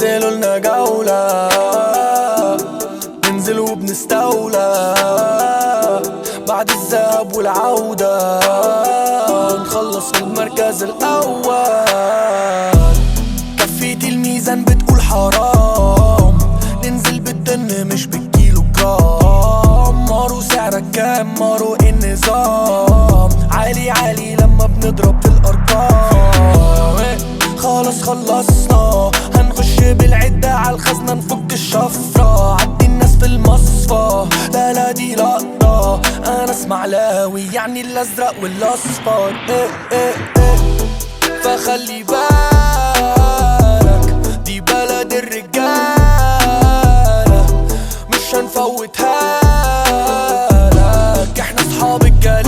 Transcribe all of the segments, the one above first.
ننزلوا لنا جولة ننزل وبنستولى بعد الذهاب والعودة نخلص في المركز الأول كفيتي الميزان بتقول حرام ننزل بالطن مش بالكيلو جرام مارو سعرك كام مارو النظام عالي عالي لما بنضرب في الأرقام إيه، خلاص خلصنا هنخش بالعدة على الخزنة نفك الشفرة عدي الناس في المصفى لا لا دي لقطة أنا اسماعيلاوي يعني الأزرق والأصفر إيه إيه إيه فخلي بالك دي بلد الرجالة مش هنفوتها لك احنا اصحاب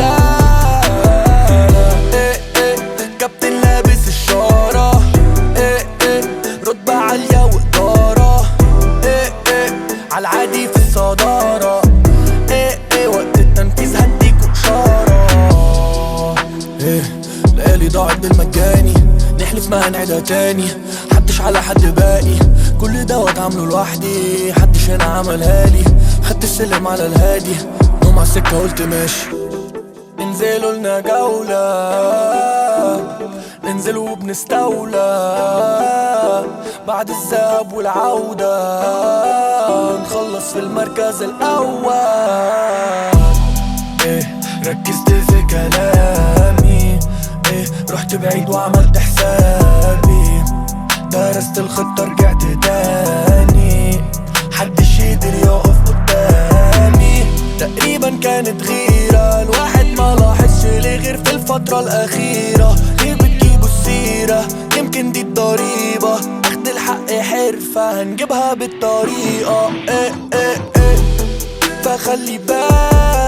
الجلالة ايه ايه كابتن لابس الشارة ايه ايه رتبة عالية وإدارة ايه ايه عالعادي في الصدارة ايه ايه وقت التنفيذ هديكوا إشارة ايه ليالي ضاعت بالمجاني نحلف ما هنعيدها تاني محدش على حد باقي كل دوت عامله لوحدي محدش هنا عملها لي خدت السلم على الهادي نوم على السكة قلت ماشي ننزلوا لنا جولة ننزل وبنستولى بعد الذهاب والعودة نخلص في المركز الأول ايه ركزت في كلامي ايه رحت بعيد وعملت حسابي درست الخطة رجعت تاني حدش يقدر يقف قدامي تقريبا كانت غيرة الواحد ما لاحظش ليه غير في الفترة الأخيرة ليه بتجيبوا السيرة يمكن دي الضريبة اخد الحق حرفة هنجيبها بالطريقة ايه ايه ايه فخلي بالك